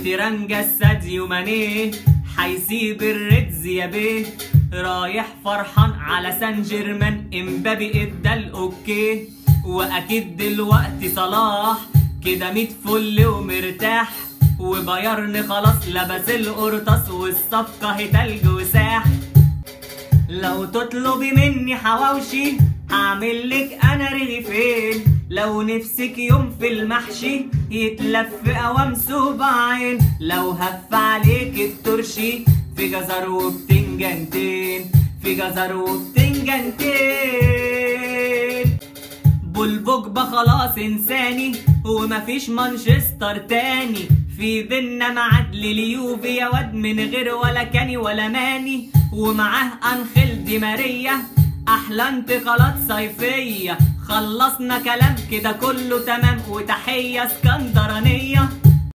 وتيرانجا الساديو ماني حيسيب الريدز يا بيه رايح فرحان على سان جيرمان امبابي ادى الاوكي واكيد دلوقتي صلاح كده ميت فل ومرتاح وبايرن خلاص لبس القرطاس والصفقة هي تلج وساح لو تطلبي مني حواوشي هعمل لك انا رغيفين لو نفسك يوم في المحشي يتلف قوام صباعين لو هف عليك الترشي في جزر وبتنجانتين في جزر وبتنجانتين بولبوجبا خلاص انساني ومفيش مانشستر تاني في بينا معاد لليوفي يا واد من غير ولا كاني ولا ماني ومعاه انخيل دي ماريا احلى انتقالات صيفيه خلصنا كلام كده كله تمام وتحيه اسكندرانيه